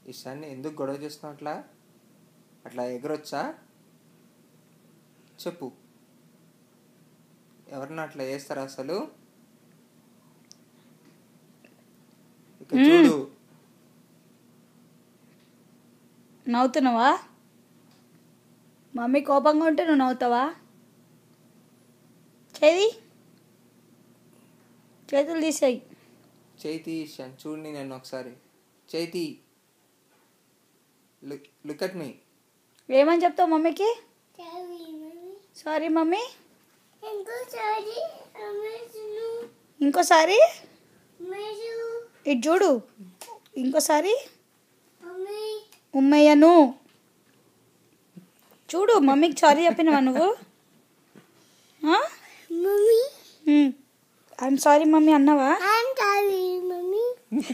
ఇషాన్ని ఎందుకు గొడవ చేస్తున్నావు అట్లా అట్లా ఎగరొచ్చా చెప్పు ఎవరన్నా అట్లా చేస్తారా అసలు ఇక చూడు నవ్వుతున్నావా మమ్మీ కోపంగా ఉంటే నువ్వు నవ్వుతావా చేది చేతులు తీసేయి చేతి ఇషాన్ చూడండి నేను ఒకసారి చేతి లుక్ అట్ మీ ఏమని చెప్తావు మమ్మీకి సారీ మమ్మీ ఇంకోసారి అమ్మేసును ఇంకోసారి అమ్మేసు ఇటు చూడు ఇంకోసారి అమ్మే ఉమ్మయ్యను చూడు మమ్మీకి సారీ చెప్పినవా నువ్వు మమ్మీ ఐఎమ్ సారీ మమ్మీ అన్నావా I'm sorry,